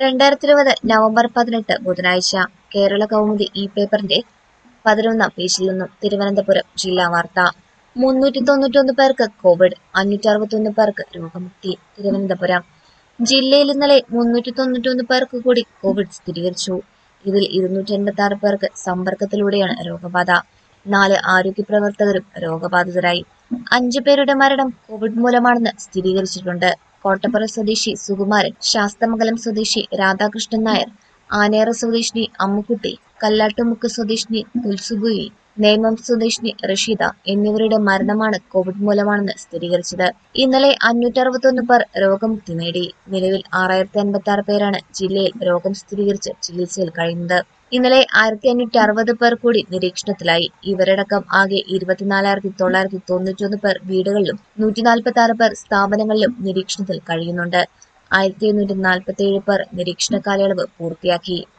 രണ്ടായിരത്തി ഇരുപത് നവംബർ പതിനെട്ട് ബുധനാഴ്ച കേരള കൗമുദി ഈ പേപ്പറിന്റെ പതിനൊന്നാം പേജിൽ നിന്നും തിരുവനന്തപുരം ജില്ലാ വാർത്ത മുന്നൂറ്റി തൊണ്ണൂറ്റൊന്ന് പേർക്ക് കോവിഡ് അഞ്ഞൂറ്റി അറുപത്തൊന്ന് പേർക്ക് രോഗമുക്തി തിരുവനന്തപുരം ജില്ലയിൽ ഇന്നലെ മുന്നൂറ്റി തൊണ്ണൂറ്റൊന്ന് പേർക്ക് കൂടി കോവിഡ് സ്ഥിരീകരിച്ചു ഇതിൽ ഇരുന്നൂറ്റി എൺപത്തി ആറ് പേർക്ക് സമ്പർക്കത്തിലൂടെയാണ് രോഗബാധ നാല് ആരോഗ്യ പ്രവർത്തകരും രോഗബാധിതരായി അഞ്ചു പേരുടെ മരണം കോവിഡ് മൂലമാണെന്ന് സ്ഥിരീകരിച്ചിട്ടുണ്ട് കോട്ടപ്പുറ സ്വദേശി സുകുമാരൻ ശാസ്തമംഗലം സ്വദേശി രാധാകൃഷ്ണൻ നായർ ആനേറ സ്വദേശിനി അമ്മുക്കുട്ടി കല്ലാട്ടുമുക്ക് സ്വദേശിനി തുൽസുബുയി നേമം സ്വദേശിനി റഷീദ എന്നിവരുടെ മരണമാണ് കോവിഡ് മൂലമാണെന്ന് സ്ഥിരീകരിച്ചത് ഇന്നലെ അഞ്ഞൂറ്റി അറുപത്തൊന്ന് പേർ രോഗമുക്തി നേടി നിലവിൽ ആറായിരത്തി അൻപത്തി ആറ് പേരാണ് ജില്ലയിൽ രോഗം സ്ഥിരീകരിച്ച് ചികിത്സയിൽ കഴിയുന്നത് ഇന്നലെ ആയിരത്തി അഞ്ഞൂറ്റി അറുപത് പേർ കൂടി നിരീക്ഷണത്തിലായി ഇവരടക്കം ആകെ ഇരുപത്തിനാലായിരത്തി തൊള്ളായിരത്തി തൊണ്ണൂറ്റൊന്ന് പേർ വീടുകളിലും നൂറ്റി നാൽപ്പത്തി ആറ് പേർ സ്ഥാപനങ്ങളിലും നിരീക്ഷണത്തിൽ കഴിയുന്നുണ്ട് ആയിരത്തി എണ്ണൂറ്റി നാൽപ്പത്തി ഏഴ് പേർ നിരീക്ഷണ കാലയളവ് പൂർത്തിയാക്കി